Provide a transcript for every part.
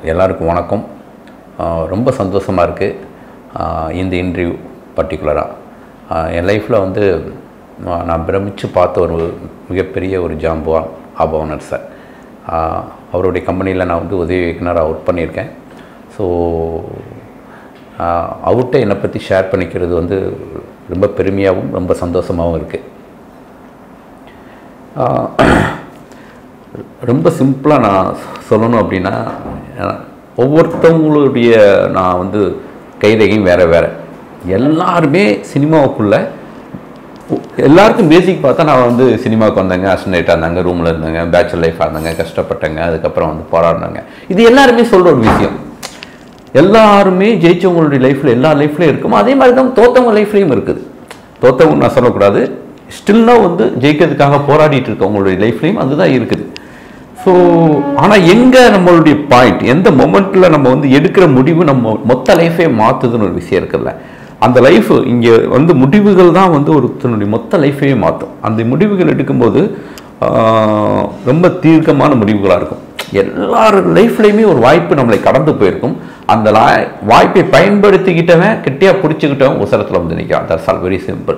எல்லாருக்கும் வணக்கம் ஆஹ் ரொம்ப சந்தோஷமாக இருக்குது இந்த இன்டர்வியூ பர்டிகுலராக என் லைஃப்பில் வந்து ஆஹ் நான் பிரமித்து பார்த்த ஒரு மிகப்பெரிய ஒரு ஜாம்புவான் ஆபவனர் சார் ஆஹ் அவருடைய கம்பெனியில் நான் வந்து உதவி இயக்குனராக ஒர்க் பண்ணியிருக்கேன் ஸோ அவர்கிட்ட என்னை பற்றி ஷேர் பண்ணிக்கிறது வந்து ரொம்ப பெருமையாகவும் ரொம்ப சந்தோஷமாகவும் இருக்குது ரொம்ப சிம்பிளாக நான் சொல்லணும் அப்படின்னா அஹ், ஒவ்வொருத்தவங்களுடைய நான் வந்து கைரேகையும் வேறு வேறு எல்லாருமே சினிமாவுக்குள்ளே எல்லாருக்கும் பேசிக் பார்த்தா நான் வந்து சினிமாவுக்கு வந்தேங்க அசனேட்டாக இருந்தாங்க ரூமில் இருந்தாங்க பேச்சுலர் லைஃபாக இருந்தாங்க கஷ்டப்பட்டேங்க அதுக்கப்புறம் வந்து போராடினாங்க இது எல்லாருமே சொல்கிற ஒரு விஷயம் எல்லாருமே ஜெயிச்சவங்களுடைய லைஃப்பில் எல்லா லைஃப்லையும் இருக்கும் அதே மாதிரி தான் தோத்தவங்க லைஃப்லேயும் இருக்குது தோத்தவங்க நான் சொல்லக்கூடாது ஸ்டில்னா வந்து ஜெயிக்கிறதுக்காக போராடிட்டு இருக்கவங்களுடைய லைஃப்லேயும் அதுதான் இருக்குது ஸோ ஆனால் எங்கே நம்மளுடைய பாயிண்ட் எந்த மொமெண்ட்டில் நம்ம வந்து எடுக்கிற முடிவு நம்ம மொத்த லைஃபே மாற்றுதுன்னு ஒரு விஷயம் இருக்குல்ல அந்த லைஃப் இங்கே வந்து முடிவுகள் தான் வந்து ஒருத்தனுடைய மொத்த லைஃபையே மாற்றும் அந்த முடிவுகள் எடுக்கும்போது ஆஹ், ரொம்ப தீர்க்கமான முடிவுகளாக இருக்கும் எல்லார் லைஃப்லையுமே ஒரு வாய்ப்பு நம்மளை கடந்து போயிருக்கும் அந்த லா- வாய்ப்பை பயன்படுத்திக்கிட்டவன் கெட்டியாக பிடிச்சிக்கிட்டவன் உசரத்தில் வந்து நிற்கிறான் தட்ஸ் ஆல் வெரி சிம்பிள்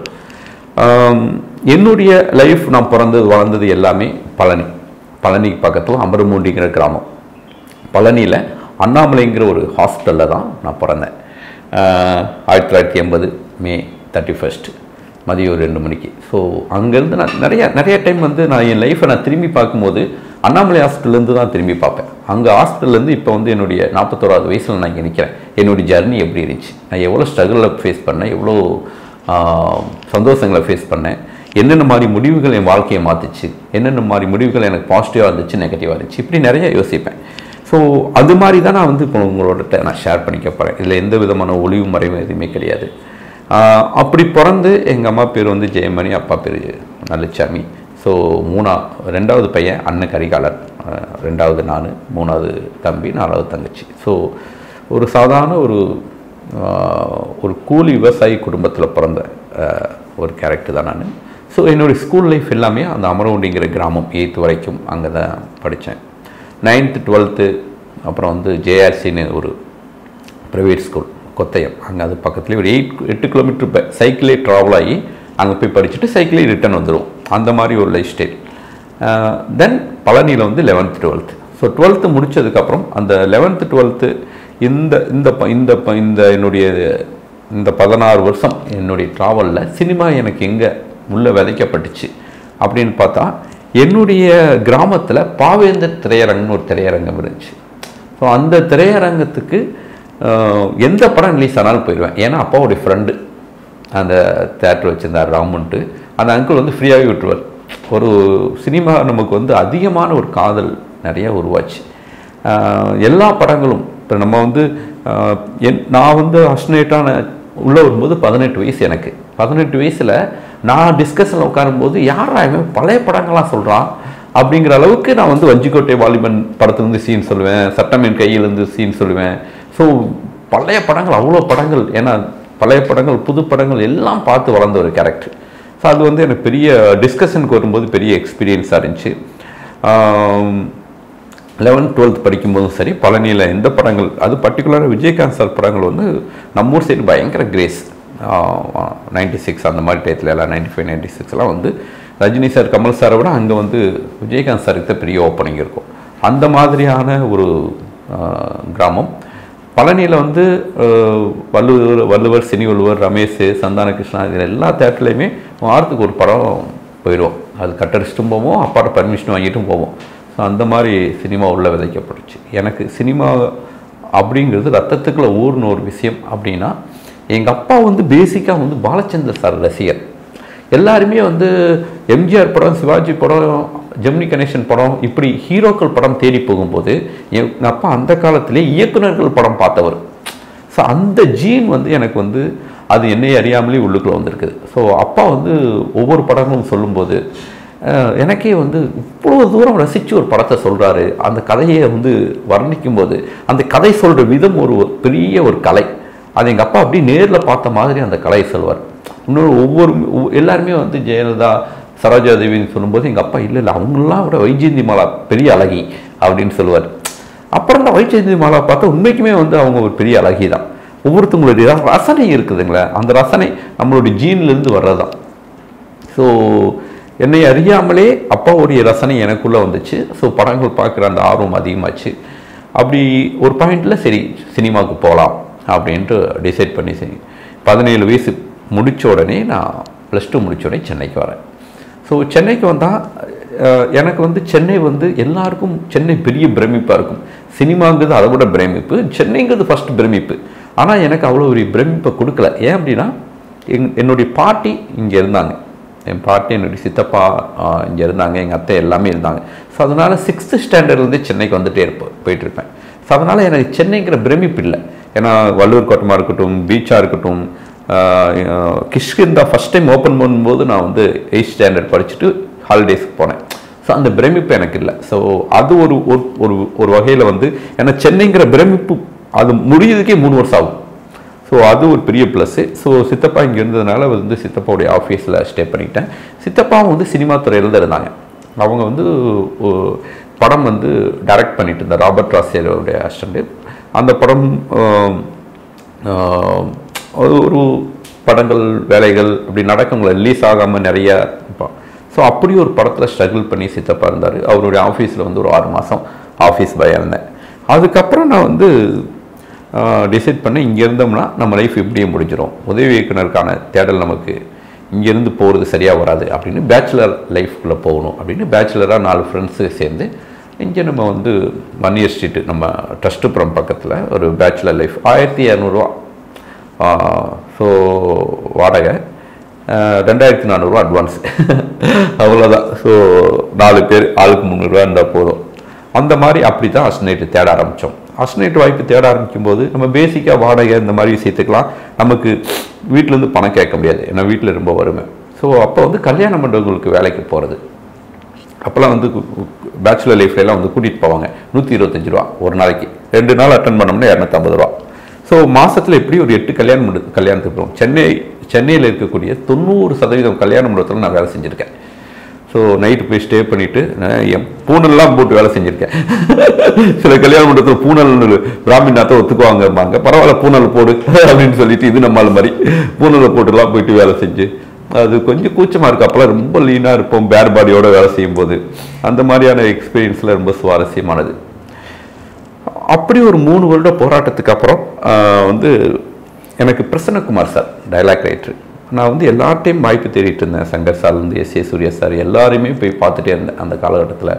என்னுடைய லைஃப் நான் பிறந்தது வளர்ந்தது எல்லாமே பழனி பழனிக்கு பக்கத்தில் அமரமூண்டிங்கிற கிராமம் பழனியில் அண்ணாமலைங்கிற ஒரு ஹாஸ்பிட்டலில் தான் நான் பிறந்தேன் ஆஹ் ஆயிரத்தி தொள்ளாயிரத்தி எண்பது மே தேர்ட்டி ஃபஸ்ட்டு மதியம் ஒரு ரெண்டு மணிக்கு ஸோ அங்கேருந்து நான் நிறைய நிறைய டைம் வந்து நான் என் லைஃப்பை நான் திரும்பி பார்க்கும்போது அண்ணாமலை ஹாஸ்பிட்டல்லேருந்து தான் திரும்பி பார்ப்பேன் அங்கே ஹாஸ்பிட்டல்லேருந்து இப்போ வந்து என்னுடைய நாற்பத்தோராவது வயசில் நான் இங்கே நிற்கிறேன் என்னுடைய ஜர்னி எப்படி இருந்துச்சு நான் எவ்வளோ ஸ்ட்ரகிளில் ஃபேஸ் பண்ணேன் எவ்வளோ ஆஹ், சந்தோஷங்களை ஃபேஸ் பண்ணேன் என்னென்ன மாதிரி முடிவுகள் என் வாழ்க்கையை மாற்றுச்சு என்னென்ன மாதிரி முடிவுகள் எனக்கு பாசிட்டிவாக இருந்துச்சு நெகட்டிவாக இருந்துச்சு இப்படி நிறைய யோசிப்பேன் ஸோ அது மாதிரி தான் நான் வந்து இப்போ உங்களோட நான் ஷேர் பண்ணிக்க போகிறேன் இதில் எந்த விதமான ஒளிவு மறைவும் எதுவுமே கிடையாது ஆஹ் அப்படி பிறந்து எங்கள் அம்மா பேர் வந்து ஜெயமணி அப்பா பேர் நல்லச்சாமி ஸோ மூணா ரெண்டாவது பையன் அண்ணன் கரிகாலன் ஆஹ் ரெண்டாவது நான் மூணாவது தம்பி நாலாவது தங்கச்சி ஸோ ஒரு சாதாரண ஒரு ஆஹ் ஒரு கூலி விவசாயி குடும்பத்தில் பிறந்த ஆஹ் ஒரு கேரக்டர் தான் நான் ஸோ என்னுடைய ஸ்கூல் லைஃப் எல்லாமே அந்த அமரவுண்டிங்கிற கிராமம் எயித்து வரைக்கும் அங்கே தான் படித்தேன் நைன்த்து டுவெல்த்து அப்புறம் வந்து ஜேஆர்சின்னு ஒரு ப்ரைவேட் ஸ்கூல் கொத்தயம் அங்கே அது பக்கத்துலேயே ஒரு எயிட் எட்டு கிலோமீட்டர் சைக்கிளே ட்ராவல் ஆகி அங்கே போய் படிச்சுட்டு சைக்கிளே ரிட்டர்ன் வந்துடும் அந்த மாதிரி ஒரு லைஃப் ஸ்டைல் தென் பழனியில் வந்து லெவன்த்து டுவெல்த்து ஸோ டுவெல்த்து முடிச்சதுக்கப்புறம் அந்த லெவன்த்து டுவெல்த்து இந்த இந்த ப- இந்த ப- இந்த என்னுடைய இந்த பதினாறு வருஷம் என்னுடைய ட்ராவலில் சினிமா எனக்கு எங்கே உள்ளே விதைக்கப்பட்டுச்சு அப்படின்னு பார்த்தா என்னுடைய கிராமத்தில் பாவேந்தர் திரையரங்கம்னு ஒரு திரையரங்கம் இருந்துச்சு ஸோ அந்த திரையரங்கத்துக்கு அஹ், எந்த படம் ரிலீஸ் ஆனாலும் போயிடுவேன் ஏன்னா அப்பாவுடைய ஃப்ரெண்டு அந்த தேட்டர் வச்சுருந்தார் ராமுன்ட்டு அந்த அங்கிள் வந்து ஃப்ரீயாகவே விட்டுருவார் ஒரு சினிமா நமக்கு வந்து அதிகமான ஒரு காதல் நிறைய உருவாச்சு அஹ், எல்லா படங்களும் இப்போ நம்ம வந்து அஹ், என் நான் வந்து அஸ்னேட்டான உள்ளே வரும்போது பதினெட்டு வயசு எனக்கு பதினெட்டு வயசில் நான் டிஸ்கஷனில் உட்காரும்போது யாரா இவன் பழைய படங்கள்லாம் சொல்கிறான் அப்படிங்கிற அளவுக்கு நான் வந்து வஞ்சிக்கோட்டை வாலிபன் படத்துலேருந்து சீன் சொல்லுவேன் சட்டமின் கையிலேருந்து சீன் சொல்லுவேன் ஸோ பழைய படங்கள் அவ்வளோ படங்கள் ஏன்னா பழைய படங்கள் புது படங்கள் எல்லாம் பார்த்து வளர்ந்த ஒரு கேரக்டர் ஸோ அது வந்து எனக்கு பெரிய டிஸ்கஷனுக்கு வரும்போது பெரிய எக்ஸ்பீரியன்ஸாக இருந்துச்சு லெவன்த் டுவெல்த் படிக்கும்போதும் சரி பழனியில் எந்த படங்கள் அது பர்டிகுலராக விஜயகாந்த் சார் படங்கள் வந்து நம்ம ஊர் சைடு பயங்கர கிரேஸ் நைன்டி சிக்ஸ் அந்த மாதிரி டயத்தில் எல்லாம் நைன்டி ஃபைவ் நைன்டி சிக்ஸ்லாம் வந்து ரஜினி சார் கமல் சாரை விட அங்கே வந்து விஜயகாந்த் சாருக்கு தான் பெரிய ஓப்பனிங் இருக்கும் அந்த மாதிரியான ஒரு ஆஹ், கிராமம் பழனியில் வந்து ஆஹ், வள்ளுவர் வள்ளுவர் சினி வள்ளுவர் ரமேஷ் சந்தான கிருஷ்ணா இதில் எல்லா தேட்டர்லையுமே வாரத்துக்கு ஒரு படம் போயிடுவோம் அது கட்டடிச்சிட்டும் போவோம் அப்பாட்ட பர்மிஷன் வாங்கிட்டும் போவோம் ஸோ அந்த மாதிரி சினிமா உள்ள விதைக்கப்பட்டுச்சு எனக்கு சினிமா அப்படிங்கிறது ரத்தத்துக்குள்ள ஊர்ன ஒரு விஷயம் அப்படின்னா எங்கள் அப்பா வந்து பேசிக்காக வந்து பாலச்சந்தர் சார் ரசிகர் எல்லாருமே வந்து எம்ஜிஆர் படம் சிவாஜி படம் ஜெமினி கணேசன் படம் இப்படி ஹீரோக்கள் படம் தேடி போகும்போது எங்கள் அப்பா அந்த காலத்திலே இயக்குனர்கள் படம் பார்த்தவர் ஸோ அந்த ஜீன் வந்து எனக்கு வந்து அது என்னை அறியாமலே உள்ளுக்குள்ள வந்திருக்குது ஸோ அப்பா வந்து ஒவ்வொரு படங்களும் சொல்லும்போது அஹ், எனக்கே வந்து இவ்வளோ தூரம் ரசித்து ஒரு படத்தை சொல்கிறாரு அந்த கதையை வந்து வர்ணிக்கும் போது அந்த கதை சொல்கிற விதம் ஒரு பெரிய ஒரு கலை அது எங்கள் அப்பா அப்படியே நேரில் பார்த்த மாதிரி அந்த கலையை சொல்வார் இன்னொரு ஒவ்வொரு ஒவ்வொ- எல்லாருமே வந்து ஜெயலலிதா சரோஜா தேவின்னு சொல்லும்போது எங்கள் அப்பா இல்லை இல்லை அவங்களெலாம் விட வைஜெயந்தி மாலா பெரிய அழகி அப்படின்னு சொல்லுவார் அப்புறம் தான் வைச்சேந்தி மாலா பார்த்தா உண்மைக்குமே வந்து அவங்க ஒரு பெரிய அழகி தான் ஒவ்வொருத்தவங்களுடைய ர- ரசனை இருக்குதுங்களே அந்த ரசனை நம்மளுடைய ஜீன்லேருந்து வர்றதுதான் ஸோ என்னை அறியாமலே அப்பாவுடைய ரசனை எனக்குள்ளே வந்துச்சு ஸோ படங்கள் பார்க்குற அந்த ஆர்வம் அதிகமாச்சு அப்படி ஒரு பாயிண்டில் சரி சினிமாவுக்கு போகலாம் அப்படின்ட்டு டிசைட் பண்ணி சரி பதினேழு வயசு முடித்த உடனே நான் ப்ளஸ் டூ முடித்த உடனே சென்னைக்கு வரேன் ஸோ சென்னைக்கு வந்தால் எனக்கு வந்து சென்னை வந்து எல்லாருக்கும் சென்னை பெரிய பிரமிப்பாக இருக்கும் சினிமாங்கிறது அதை விட பிரமிப்பு சென்னைங்கிறது ஃபர்ஸ்ட் பிரமிப்பு ஆனால் எனக்கு அவ்வளோ ஒரு பிரமிப்பை கொடுக்கல ஏன் அப்படின்னா எங் என்னுடைய பாட்டி இங்கே இருந்தாங்க என் பாட்டி என்னுடைய சித்தப்பா இங்கே இருந்தாங்க எங்கள் அத்தை எல்லாமே இருந்தாங்க ஸோ அதனால் சிக்ஸ்த்து ஸ்டாண்டர்ட்லேருந்து சென்னைக்கு வந்துட்டே இருப்பேன் போயிட்டு இருப்பேன் ஸோ அதனால் எனக்கு சென்னைங்கிற பிரமிப்பு இல்லை ஏன்னா வள்ளூர் கோட்டமாக இருக்கட்டும் பீச்சாக இருக்கட்டும் கிஷ்கிந்தா ஃபஸ்ட் டைம் ஓப்பன் பண்ணும்போது நான் வந்து எயிட் ஸ்டாண்டர்ட் படிச்சுட்டு ஹாலிடேஸ்க்கு போனேன் ஸோ அந்த பிரமிப்பு எனக்கு இல்லை ஸோ அது ஒரு ஒரு- ஒரு ஒரு வகையில் வந்து ஏன்னா சென்னைங்கிற பிரமிப்பு அது முடியறதுக்கே மூணு வருஷம் ஆகும் ஸோ அது ஒரு பெரிய ப்ளஸ்ஸு ஸோ சித்தப்பா இங்கே இருந்ததுனால வந்து சித்தப்பாவுடைய ஆஃபீஸில் ஸ்டே பண்ணிக்கிட்டேன் சித்தப்பாவும் வந்து சினிமா துறையில் தான் இருந்தாங்க அவங்க வந்து ஒ- படம் வந்து டைரக்ட் பண்ணிட்டு இருந்தார் ராபர்ட் ராசியருடைய அசிஸ்டண்ட்டு அந்த படம் ஆம், ஆம், அது ஒரு படங்கள் வேலைகள் அப்படி நடக்குங்கள ரிலீஸ் ஆகாமல் நிறைய ஸோ அப்படி ஒரு படத்தில் ஸ்ட்ரகிள் பண்ணி சித்தப்பா இருந்தார் அவருடைய ஆஃபீஸில் வந்து ஒரு ஆறு மாதம் ஆஃபீஸ் பையாக இருந்தேன் அதுக்கப்புறம் நான் வந்து டிசைட் பண்ணி இங்கே இருந்தோம்னா நம்ம லைஃப் இப்படியே முடிஞ்சிடும் உதவி இயக்குனருக்கான தேடல் நமக்கு இங்கேருந்து போகிறது சரியாக வராது அப்படின்னு பேச்சுலர் லைஃப்குள்ளே போகணும் அப்படின்னு பேச்சுலராக நாலு ஃப்ரெண்ட்ஸு சேர்ந்து இங்கே நம்ம வந்து மன்னியர் ஸ்ட்ரீட்டு நம்ம ட்ரஸ்ட்டுப்புறம் பக்கத்தில் ஒரு பேச்சுலர் லைஃப் ஆயிரத்தி இரநூறுவா ஸோ வாடகை ஆஹ் ரெண்டாயிரத்தி நானூறுரூவா அட்வான்ஸ் அவ்வளோதான் ஸோ நாலு பேர் ஆளுக்கு முந்நூறுரூவா இருந்தால் போதும் அந்த மாதிரி அப்படி தான் அஸ்னேட்டு தேட ஆரம்பித்தோம் அஸ்னேட் வாய்ப்பு தேட ஆரம்பிக்கும் போது நம்ம பேசிக்காக வாடகை இந்த மாதிரி விஷயத்துக்கெலாம் நமக்கு வீட்டிலேருந்து பணம் கேட்க முடியாது ஏன்னா வீட்டில் ரொம்ப வறுமை ஸோ அப்போ வந்து கல்யாண மண்டபங்களுக்கு வேலைக்கு போகிறது அப்போல்லாம் வந்து பேச்சுலர் லைஃப்லாம் வந்து கூட்டிகிட்டு போவாங்க நூற்றி இருபத்தஞ்சு ரூபா ஒரு நாளைக்கு ரெண்டு நாள் அட்டன் பண்ணோம்னா இரநூத்தம்பது ரூபா ஸோ மாசத்துல எப்படி ஒரு எட்டு கல்யாணம் மண்டு கல்யாணத்துக்கு போவோம் சென்னை சென்னையில் இருக்கக்கூடிய தொண்ணூறு சதவீதம் கல்யாண மண்டபத்தில் நான் வேலை செஞ்சுருக்கேன் ஸோ நைட்டு போய் ஸ்டே பண்ணிவிட்டு நான் என் பூனல்லாம் போட்டு வேலை செஞ்சுருக்கேன் சில கல்யாண மண்டபத்தில் பூனல் பிராமினாத்த ஒத்துக்குவாங்கம்பாங்க பரவாயில்ல பூனல் போடு அப்படின்னு சொல்லிட்டு இது நம்மால் மாதிரி பூனலை போட்டுலாம் போயிட்டு வேலை செஞ்சு அது கொஞ்சம் கூச்சமாக இருக்குது அப்போல்லாம் ரொம்ப லீனாக இருப்போம் பேர் பாடியோட வேலை செய்யும்போது அந்த மாதிரியான எக்ஸ்பீரியன்ஸில் ரொம்ப சுவாரஸ்யமானது அப்படி ஒரு மூணு வருட போராட்டத்துக்கு அப்புறம் ஆஹ், வந்து எனக்கு பிரசன்னகுமார் சார் டைலாக் ரைட்டர் நான் வந்து எல்லார்ட்டையும் வாய்ப்பு தேடிட்டு இருந்தேன் சங்கர் சார்லேருந்து எஸ் ஏ சூர்யா சார் எல்லாரையுமே போய் பார்த்துட்டே இருந்தேன் அந்த காலகட்டத்தில்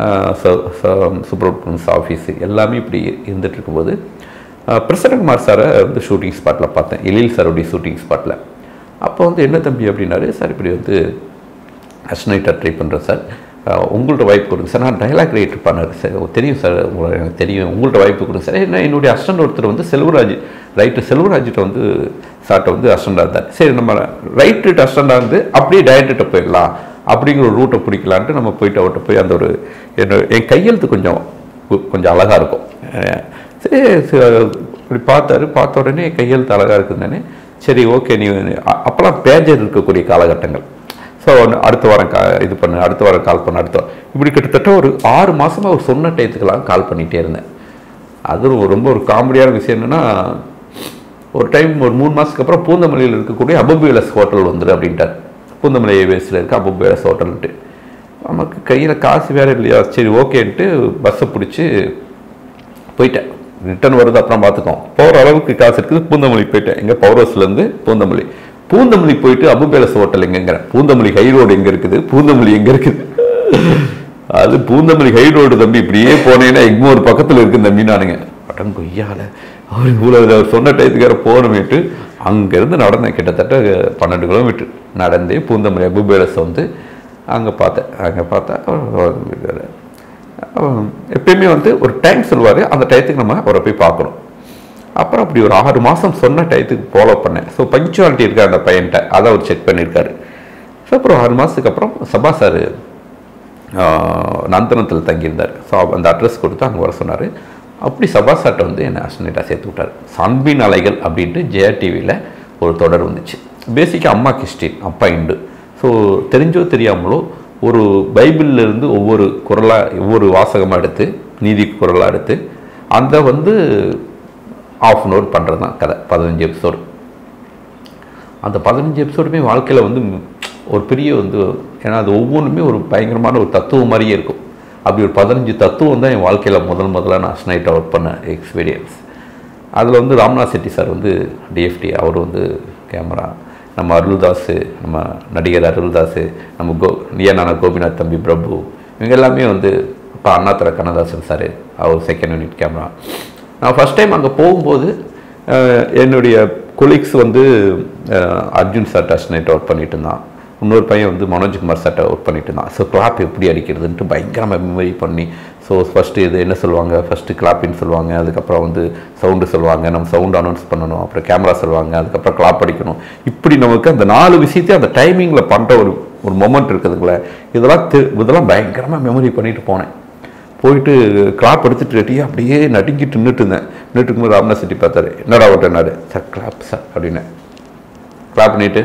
சுப்ரமணியன்ஸ் ஆஃபீஸு எல்லாமே இப்படி இருந்துட்டு இருக்கும்போது ஆஹ், பிரசன்னகுமார் சாரை வந்து ஷூட்டிங் ஸ்பாட்டில் பார்த்தேன் எழில் சாருடைய ஷூட்டிங் ஸ்பாட்டில் அப்போ வந்து என்ன தம்பி அப்படின்னாரு சார் இப்படி வந்து அஸ்னைட்டர் ட்ரை பண்ணுறேன் சார் அஹ் உங்கள்ட்ட வாய்ப்பு கொடுங்க சார் நான் டைலாக் ரைட்டர் பண்ணார் சார் தெரியும் சார் உங்களை எனக்கு தெரியும் உங்கள்ட்ட வாய்ப்பு கொடுங்க சார் என்ன என்னுடைய அஸ்டண்ட் ஒருத்தர் வந்து செல்வராஜ் ரைட்டர் செல்வராஜ்கிட்ட வந்து சார்ட்ட வந்து அஸ்டண்டாக இருந்தார் சரி நம்ம ரைட்டு அஸ்டண்டாக இருந்து அப்படியே டைரக்டர்கிட்ட போயிடலாம் அப்படிங்கிற ஒரு ரூட்டை பிடிக்கலான்ட்டு நம்ம போயிட்டு அவர்கிட்ட போய் அந்த ஒரு என்ன என் கையெழுத்து கொஞ்சம் கு- கொஞ்சம் அழகாக இருக்கும் அஹ் சரி சரி, இப்படி பார்த்தாரு பார்த்த உடனே கையெழுத்து அழகாக இருக்குதுன்னு சரி ஓகே நீ அ- அப்போல்லாம் பேஜர் இருக்கக்கூடிய காலகட்டங்கள் ஸோ அடுத்த வாரம் கா இது பண்ணு அடுத்த வாரம் கால் பண்ணு அடுத்த வாரம் இப்படி கிட்டத்தட்ட ஒரு ஆறு மாசமா ஒரு சொன்ன டயத்துக்கெல்லாம் கால் பண்ணிகிட்டே இருந்தேன் அது ஒரு- ரொம்ப ஒரு காமெடியான விஷயம் என்னென்னா ஒரு டைம் ஒரு மூணு மாதத்துக்கு அப்புறம் பூந்தமல்லியில் இருக்கக்கூடிய அபுபிலஸ் ஹோட்டல் வந்துடு அப்படின்ட்டார் பூந்தமல்லி ஏவிஎஸில் இருக்க அபுபிலஸ் ஹோட்டல்ன்ட்டு நமக்கு கையில் காசு வேறு இல்லையா சரி ஓகேன்ட்டு பஸ்ஸை பிடிச்சி போயிட்டேன் ரிட்டர்ன் வருது அப்புறம் பார்த்துக்கோம் போகிற அளவுக்கு காசு இருக்குது பூந்தமல்லி போயிட்டேன் எங்கே பவர்ஹவுஸ்லேருந்து பூந்தமல்லி பூந்தமல்லி போயிட்டு அபுபேலஸ் ஹோட்டல் எங்கங்கிறேன் பூந்தமல்லி ஹை ரோடு எங்கே இருக்குது பூந்தமல்லி எங்கே இருக்குது அது பூந்தமல்லி ஹை ரோடு தம்பி இப்படியே போனேன்னா எக்மோர் பக்கத்தில் இருக்கு தம்பி நானுங்க பட்டன் கொய்யால அவர் இவ்வளோ அவர் சொன்ன டயத்துக்கார போகணுமேட்டு அங்கேருந்து நடந்தேன் கிட்டத்தட்ட பன்னெண்டு கிலோமீட்டர் நடந்தே பூந்தமல்லி அபுபேலஸ் வந்து அங்கே பார்த்தேன் அங்கே பார்த்தா அவர் இருக்காரு. அவன் எப்பயுமே வந்து ஒரு டைம் சொல்லுவார் அந்த டயத்துக்கு நம்ம அவரை போய் பார்க்கணும் அப்புறம் அப்படி ஒரு ஆறு மாதம் சொன்ன டயத்துக்கு ஃபாலோ பண்ணேன் ஸோ பங்க்சுவாலிட்டி இருக்கா அந்த பையன்ட்ட அதை அவர் செக் பண்ணியிருக்காரு ஸோ அப்புறம் ஆறு மாதத்துக்கு அப்புறம் சபா சார் நந்தனத்தில் தங்கியிருந்தார் ஸோ அந்த அட்ரஸ் கொடுத்து அங்கே வர சொன்னார் அப்படி சபா சார்ட்ட வந்து என்னை அஸ்னேட்டாக சேர்த்து விட்டார் சன்பின் அலைகள் அப்படின்ட்டு ஜெயா டிவியில் ஒரு தொடர் வந்துச்சு பேசிக்காக அம்மா கிறிஸ்டின் அப்பா இண்டு ஸோ தெரிஞ்சோ தெரியாமலோ ஒரு பைபிள்ல இருந்து ஒவ்வொரு குரலாக ஒவ்வொரு வாசகமாக எடுத்து நீதி குரலாக எடுத்து அந்த வந்து ஆஃப் அன் ஹவர் பண்ணுறது தான் கதை பதினஞ்சு எபிசோடு அந்த பதினஞ்சு எபிசோடுமே வாழ்க்கையில் வந்து ஒரு பெரிய வந்து ஏன்னா அது ஒவ்வொன்றுமே ஒரு பயங்கரமான ஒரு தத்துவம் மாதிரியே இருக்கும் அப்படி ஒரு பதினஞ்சு தத்துவம் தான் என் வாழ்க்கையில் முதல் முதல்ல நான் நைட் ஒர்க் பண்ண எக்ஸ்பீரியன்ஸ் அதில் வந்து ராம்நாத் செட்டி சார் வந்து டிஎஃப்டி அவர் வந்து கேமரா நம்ம அருள்தாஸ் நம்ம நடிகர் அருள்தாஸ் நம்ம கோ நியனான கோபிநாத் தம்பி பிரபு இவங்க எல்லாமே வந்து இப்போ அண்ணாத்துறை கண்ணதாசன் சார் அவர் செகண்ட் யூனிட் கேமரா நான் ஃபஸ்ட் டைம் அங்கே போகும்போது அஹ், என்னுடைய கொலீக்ஸ் வந்து அஹ், அர்ஜுன் சார் டச் நைட் ஒர்க் பண்ணிட்டு இருந்தான் இன்னொரு பையன் வந்து மனோஜ்குமார் சார்ட்ட ஒர்க் பண்ணிட்டு இருந்தான் ஸோ கிளாப் எப்படி அடிக்கிறதுன்ட்டு பயங்கரமாக மெமரி பண்ணி ஸோ ஃபஸ்ட்டு இது என்ன சொல்லுவாங்க ஃபஸ்ட்டு கிளாப்பின்னு சொல்லுவாங்க அதுக்கப்புறம் வந்து சவுண்டு சொல்லுவாங்க நம்ம சவுண்ட் அனௌன்ஸ் பண்ணணும் அப்புறம் கேமரா சொல்லுவாங்க அதுக்கப்புறம் கிளாப் அடிக்கணும் இப்படி நமக்கு அந்த நாலு விஷயத்தையும் அந்த டைமிங்கில் பண்ணுற ஒரு ஒரு மொமெண்ட் இருக்குதுங்களே இதெல்லாம் தெ- இதெல்லாம் பயங்கரமாக மெமரி பண்ணிட்டு போனேன் போயிட்டு கிளாப் எடுத்துட்டு ரெடியாக அப்படியே நடுங்கிட்டு நின்றுட்டு இருந்தேன் நின்றுட்டு இருக்கும்போது ராம்நாத் செட்டி பார்த்தாரு என்னடா ஓட்டனாரு சார் கிளாப் சார் அப்படின்னேன் கிளாப் பண்ணிட்டு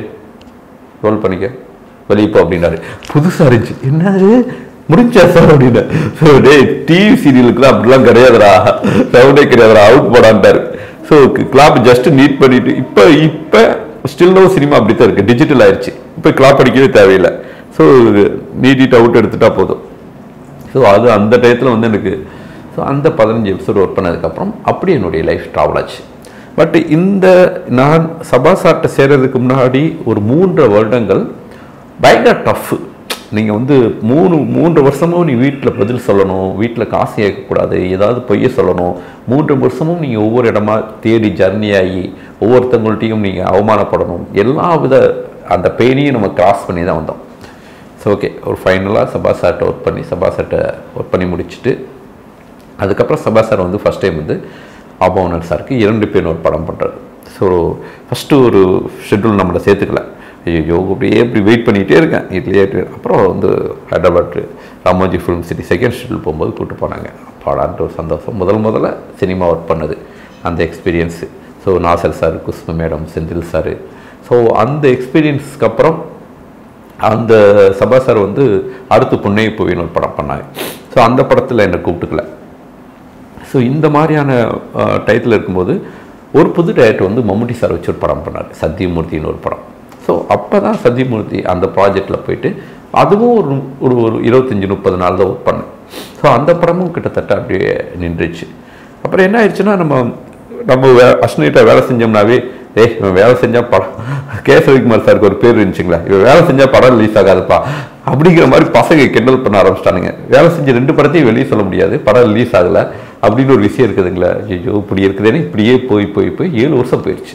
ரோல் பண்ணிக்க வெளியே போ அப்படின்னாரு புதுசாக இருந்துச்சு என்னது முடிஞ்சா சார் அப்படின்னு ஸோ டே டிவி சீரியலுக்குலாம் அப்படிலாம் கிடையாதுடா சவுண்டே கிடையாதுடா அவுட் போடான்ட்டாரு ஸோ கிளாப் ஜஸ்ட் நீட் பண்ணிட்டு இப்போ இப்போ ஸ்டில்லோ சினிமா அப்படி தான் இருக்குது டிஜிட்டல் ஆயிடுச்சு இப்போ கிளாப் அடிக்கவே தேவையில்லை ஸோ நீட்டிட்டு அவுட் எடுத்துட்டா போதும் ஸோ அது அந்த டயத்தில் வந்து எனக்கு ஸோ அந்த பதினஞ்சு எபிசோடு ஒர்க் பண்ணதுக்கப்புறம் அப்படி என்னுடைய லைஃப் ட்ராவல் ஆச்சு பட் இந்த நான் சபா சார்ட்ட சேர்றதுக்கு முன்னாடி ஒரு மூன்று வருடங்கள் பயங்கர டஃப் நீங்கள் வந்து மூணு மூன்று வருஷமும் நீ வீட்டில் பதில் சொல்லணும் வீட்டில் காசு கேட்கக்கூடாது ஏதாவது பொய்ய சொல்லணும் மூன்று வருஷமும் நீங்கள் ஒவ்வொரு இடமா தேடி ஜர்னி ஆகி ஒவ்வொருத்தவங்கள்ட்டையும் நீங்கள் அவமானப்படணும் எல்லா வித அந்த பெயினையும் நம்ம கிராஸ் பண்ணி தான் வந்தோம் ஸோ ஓகே ஒரு ஃபைனலாக சபா சார்ட்ட ஒர்க் பண்ணி சபா சார்ட்ட ஒர்க் பண்ணி முடிச்சுட்டு அதுக்கப்புறம் சபா சார் வந்து ஃபஸ்ட் டைம் வந்து ஆபவனர் சாருக்கு இரண்டு பேர் ஒரு படம் பண்ணுறாரு ஸோ ஃபஸ்ட்டு ஒரு ஷெட்யூல் நம்மளை சேர்த்துக்கல ஐயோ அப்படியே இப்படி வெயிட் பண்ணிகிட்டே இருக்கேன் இதுலேயே அப்புறம் வந்து Hyderabad Ramoji film city second schedule போகும்போது கூப்பிட்டு போனாங்க பாடான்ட்டு ஒரு சந்தோஷம் முதல் முதல்ல சினிமா ஒர்க் பண்ணது அந்த experience so Nassar sir Khushbu madam Senthil sir so அந்த எக்ஸ்பீரியன்ஸ்க்கு அப்புறம் அந்த சபா சார் வந்து அடுத்து புன்னை பூவின்னு ஒரு படம் பண்ணாங்க ஸோ அந்த படத்தில் என்னை கூப்பிட்டுக்கல ஸோ இந்த மாதிரியான டைட்டில் இருக்கும்போது ஒரு புது டைரக்டர் வந்து மம்முட்டி சார் வச்சு ஒரு படம் பண்ணார் சத்தியமூர்த்தின்னு ஒரு படம் ஸோ அப்போ தான் சத்தியமூர்த்தி அந்த ப்ராஜெக்டில் போயிட்டு அதுவும் ஒரு ஒரு ஒரு இருபத்தஞ்சி முப்பது நாள் தான் ஒர்க் பண்ணேன் ஸோ அந்த படமும் கிட்டத்தட்ட அப்படியே நின்றுச்சு அப்புறம் என்ன ஆயிடுச்சுன்னா நம்ம நம்ம வே அஸ்னிட்ட வேலை செஞ்சோம்னாவே ஏய் இவன் வேலை செஞ்சால் படம் கே ரவிக்குமார் சாருக்கு ஒரு பேர் இருந்துச்சுங்களா இவன் வேலை செஞ்சால் படம் ரிலீஸ் ஆகாதுப்பா அப்படிங்கிற மாதிரி பசங்க கிண்டல் பண்ண ஆரம்பிச்சிட்டானுங்க வேலை செஞ்ச ரெண்டு படத்தையும் வெளியே சொல்ல முடியாது படம் ரிலீஸ் ஆகலை அப்படின்னு ஒரு விஷயம் இருக்குதுங்களா ஐயோ இப்படி இருக்குதுன்னு இப்படியே போய் போய் போய் ஏழு வருஷம் போயிடுச்சு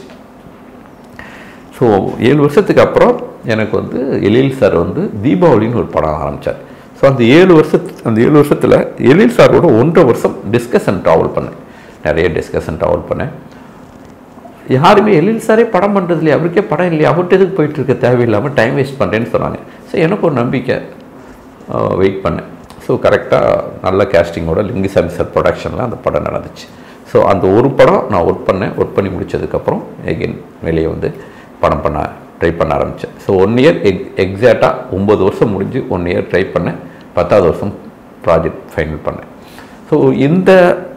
ஸோ ஏழு வருஷத்துக்கு அப்புறம் எனக்கு வந்து எழில் சார் வந்து தீபாவளின்னு ஒரு படம் ஆரம்பித்தார் ஸோ அந்த ஏழு வருஷத்து அந்த ஏழு வருஷத்தில் எழில் சாரோட ஒன்றரை வருஷம் டிஸ்கஷன் ட்ராவல் பண்ணேன் நிறைய டிஸ்கஷன் ட்ராவல் பண்ணேன் யாருமே எழில் சாரே படம் பண்ணுறது இல்லையா அவருக்கே படம் இல்லையா அவர்கிட்ட எதுக்கு போயிட்டு இருக்க தேவையில்லாமல் டைம் வேஸ்ட் பண்ணுறேன்னு சொன்னாங்க ஸோ எனக்கு ஒரு நம்பிக்கை வெயிட் பண்ணேன் ஸோ கரெக்டாக நல்ல கேஸ்டிங்கோட லிங்குசாமி சார் ப்ரொடக்ஷனில் அந்த படம் நடந்துச்சு ஸோ அந்த ஒரு படம் நான் ஒர்க் பண்ணேன் ஒர்க் பண்ணி முடிச்சதுக்கப்புறம் எகெயின் வெளியே வந்து படம் பண்ண ட்ரை பண்ண ஆரம்பித்தேன் ஸோ ஒன் இயர் எக் எக்ஸாக்டாக ஒம்பது வருஷம் முடிஞ்சு ஒன் இயர் ட்ரை பண்ணேன் பத்தாவது வருஷம் ப்ராஜெக்ட் ஃபைனல் பண்ணேன் ஸோ இந்த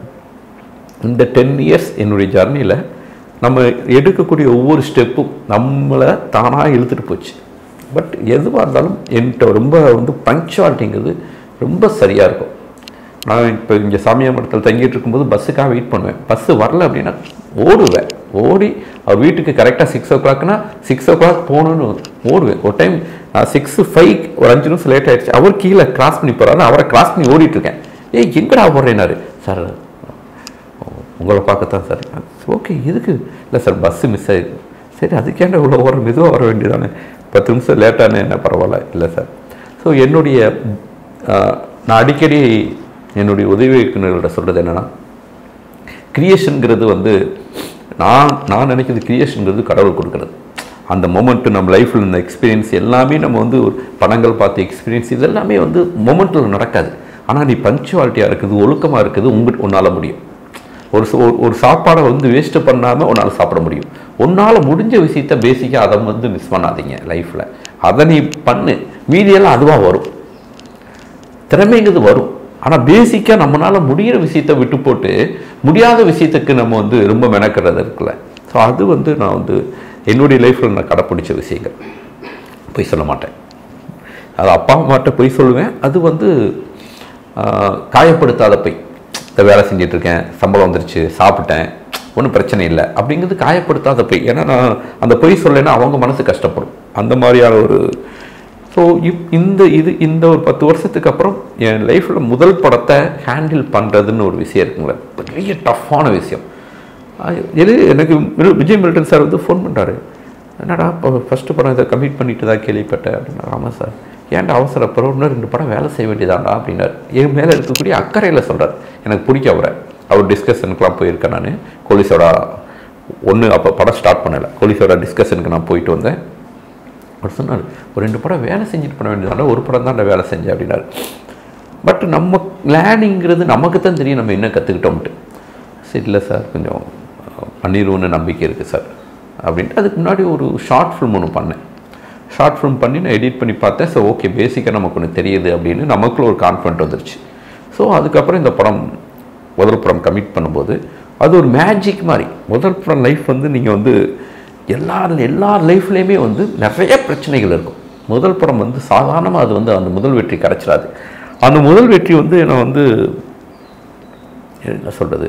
இந்த டென் இயர்ஸ் என்னுடைய ஜர்னியில் நம்ம எடுக்கக்கூடிய ஒவ்வொரு ஸ்டெப்பும் நம்மளை தானாக இழுத்துட்டு போச்சு பட் எதுவாக இருந்தாலும் என்கிட்ட ரொம்ப வந்து பங்க்சுவாலிட்டிங்கிறது ரொம்ப சரியாக இருக்கும் நான் இப்போ இங்கே சாமியா மடத்தில் தங்கிட்டு இருக்கும்போது பஸ்ஸுக்காக வெயிட் பண்ணுவேன் பஸ்ஸு வரல அப்படின்னா ஓடுவேன் ஓடி அவர் வீட்டுக்கு கரெக்டாக சிக்ஸ் ஓ கிளாக்னா சிக்ஸ் ஓ கிளாக் போகணுன்னு ஓடுவேன் ஒரு டைம் நான் சிக்ஸ் ஃபைவ் ஒரு அஞ்சு நிமிஷம் லேட் ஆயிடுச்சு அவர் கீழே கிராஸ் பண்ணி போகிறாரு அவரை கிராஸ் பண்ணி ஓடிட்டு இருக்கேன் ஏய் எங்கடா போடுறேனாரு சார் உங்களை பார்க்கத்தான் சார் ஓகே எதுக்கு இல்லை சார் பஸ்ஸு மிஸ் ஆயிருக்கு சரி அதுக்கேண்ட இவ்வளோ ஓர மெதுவாக வர வேண்டியதானே பத்து நிமிஷம் லேட்டானே என்ன பரவாயில்ல இல்லை சார் ஸோ என்னுடைய ஆஹ், நான் அடிக்கடி என்னுடைய உதவி இயக்குநர்கள்ட்ட சொல்கிறது என்னென்னா கிரியேஷனுங்கிறது வந்து நான் நான் நினைக்கிறது கிரியேஷனுங்கிறது கடவுள் கொடுக்குறது அந்த மொமெண்ட்டு நம்ம லைஃப்பில் இந்த எக்ஸ்பீரியன்ஸ் எல்லாமே நம்ம வந்து ஒரு படங்கள் பார்த்த எக்ஸ்பீரியன்ஸ் இதெல்லாமே வந்து மொமெண்ட்டில் நடக்காது ஆனால் நீ பங்க்சுவாலிட்டியாக இருக்குது ஒழுக்கமாக இருக்குது உங்க உன்னால் முடியும் ஒரு ச- ஒரு- ஒரு சாப்பாடை வந்து வேஸ்ட்டு பண்ணாமல் உன்னால் சாப்பிட முடியும் உன்னால் முடிஞ்ச விஷயத்த பேசிக்காக அதை வந்து மிஸ் பண்ணாதீங்க லைஃப்பில் அதை நீ பண்ணு மீதியெல்லாம் அதுவாக வரும் திறமைங்கிறது வரும் ஆனால் பேசிக்காக நம்மளால் முடிகிற விஷயத்தை விட்டு போட்டு முடியாத விஷயத்துக்கு நம்ம வந்து ரொம்ப மெனக்கிறது இருக்குல்ல ஸோ அது வந்து நான் வந்து என்னுடைய லைஃப்பில் நான் கடைப்பிடிச்ச விஷயங்கள் பொய் சொல்ல மாட்டேன் அது அப்பா அம்மாட்ட பொய் சொல்லுவேன் அது வந்து ஆஹ், காயப்படுத்தாத பொய் இந்த வேலை செஞ்சுட்டு இருக்கேன் சம்பளம் வந்துருச்சு சாப்பிட்டேன் ஒன்றும் பிரச்சனை இல்லை அப்படிங்கிறது காயப்படுத்தாத பொய் ஏன்னா நான் அந்த பொய் சொல்லலைன்னா அவங்க மனசு கஷ்டப்படும் அந்த மாதிரியான ஒரு ஸோ இப் இந்த இது இந்த ஒரு பத்து வருஷத்துக்கு அப்புறம் என் லைஃப்பில் முதல் படத்தை ஹேண்டில் பண்ணுறதுன்னு ஒரு விஷயம் இருக்குங்களே பெரிய டஃப்பான விஷயம் அது- எது எனக்கு மிரு- விஜய் மில்டன் சார் வந்து ஃபோன் பண்ணுறாரு என்னடா இப்போ ஃபஸ்ட்டு படம் இதை கம்ப்ளீட் பண்ணிட்டு தான் கேள்விப்பட்டேன் அப்படின்னா ஆமாம் சார் ஏன்டா அவசரப்படுறோம் இன்னும் ரெண்டு படம் வேலை செய்ய வேண்டியதாண்டா அப்படின்னாரு என் மேலே இருக்கக்கூடிய அக்கறையில் சொல்கிறார் எனக்கு பிடிக்க அவரை அவர் டிஸ்கஷனுக்குலாம் போயிருக்கேன் நான் கோலிஸோட ஒன்று அப்போ படம் ஸ்டார்ட் பண்ணலை கோலிஸோட டிஸ்கஷனுக்கு நான் போயிட்டு வந்தேன் அவர் சொன்னார் ஒரு ரெண்டு படம் வேலை செஞ்சுட்டு பண்ண வேண்டியதாண்டா ஒரு படம் தான் வேலை செஞ்சேன் அப்படின்னாரு பட் நம்ம லேர்னிங்கிறது நமக்கு தான் தெரியும் நம்ம என்ன கற்றுக்கிட்டோம்ட்டு சரி இல்லை சார் கொஞ்சம் பண்ணிடுவோன்னு நம்பிக்கை இருக்குது சார் அப்படின்ட்டு அதுக்கு முன்னாடி ஒரு ஷார்ட் ஃபிலிம் ஒன்று பண்ணேன் ஷார்ட் ஃபிலிம் பண்ணி நான் எடிட் பண்ணி பார்த்தேன் ஸோ ஓகே பேசிக்காக நமக்கு ஒன்று தெரியுது அப்படின்னு நமக்குள்ள ஒரு கான்ஃபிடென்ட் வந்துருச்சு ஸோ அதுக்கப்புறம் இந்த படம் முதல் படம் கமிட் பண்ணும்போது அது ஒரு மேஜிக் மாதிரி முதல் படம் லைஃப் வந்து நீங்கள் வந்து எல்லா எல்லா லைஃப்லேயுமே வந்து நிறைய பிரச்சனைகள் இருக்கும் முதல் படம் வந்து சாதாரணமாக அது வந்து அந்த முதல் வெற்றி கிடச்சிடாது அந்த முதல் வெற்றி வந்து நான் வந்து என்ன சொல்கிறது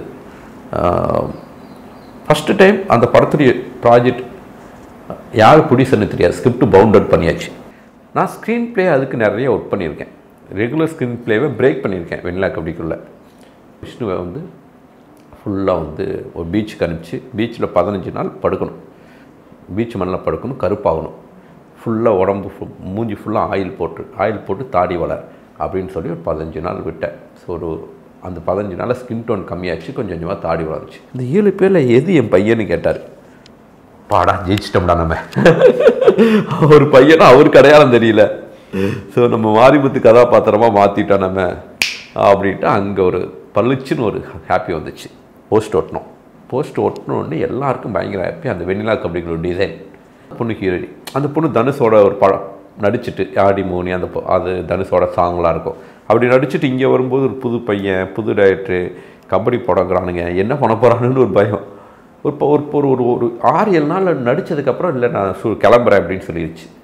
ஃபஸ்ட்டு டைம் அந்த படத்துடைய ப்ராஜெக்ட் யார் ப்ரொடியூசர்னு தெரியாது ஸ்கிரிப்ட் பவுண்டட் பண்ணியாச்சு நான் ஸ்க்ரீன் ப்ளே அதுக்கு நிறைய ஒர்க் பண்ணியிருக்கேன் ரெகுலர் ஸ்க்ரீன் ப்ளேவை பிரேக் பண்ணியிருக்கேன் வெண்ணிலா கபடிக்குள்ளே விஷ்ணுவை வந்து ஃபுல்லாக வந்து ஒரு பீச்சுக்கு அனுப்பிச்சு பீச்சில் பதினஞ்சு நாள் படுக்கணும் பீச் மண்ணில் படுக்கணும் கருப்பாகணும் ஃபுல்லாக உடம்பு ஃபு- மூஞ்சி ஃபுல்லாக ஆயில் போட்டு ஆயில் போட்டு தாடி வளர் அப்படின்னு சொல்லி ஒரு பதினஞ்சு நாள் விட்டேன் ஸோ ஒரு அந்த பதினஞ்சு நாளில் ஸ்கின் டோன் கம்மியாச்சு கொஞ்சம் கொஞ்சமாக தாடி வளர்ந்துச்சு இந்த ஏழு பேரில் எது என் பையன்னு கேட்டார் பாடா ஜெயிச்சிட்டோம்டா நம்ம ஒரு பையனா அவருக்கு அடையாளம் தெரியல ஸோ நம்ம மாரிமுத்து கதாபாத்திரமா மாற்றிட்டோம் நம்ம அப்படின்ட்டு அங்கே ஒரு பளிச்சுன்னு ஒரு ஹாப்பி வந்துச்சு போஸ்ட் ஒட்டினோம் போஸ்ட் ஒட்டினோடனே எல்லாருக்கும் பயங்கர ஹாப்பி அந்த வெண்ணிலா கபடிங்கிற ஒரு டிசைன் பொண்ணு ஹீரோனி அந்த பொண்ணு தனுஷோட ஒரு படம் நடிச்சிட்டு ஆடி மோனி அந்த பொ- அது தனுஷோட சாங்லாம் இருக்கும் அப்படி நடிச்சிட்டு இங்கே வரும்போது ஒரு புது பையன் புது டைரக்டரு கபடி படங்கிறானுங்க என்ன பண்ண போகிறானுன்னு ஒரு பயம் ஒரு இப்போ ஒரு ஒரு ஒரு ஒரு ஆறு ஏழு நாள் நடித்ததுக்கப்புறம் இல்லை நான் சு கிளம்புறேன் அப்படின்னு சொல்லிடுச்சு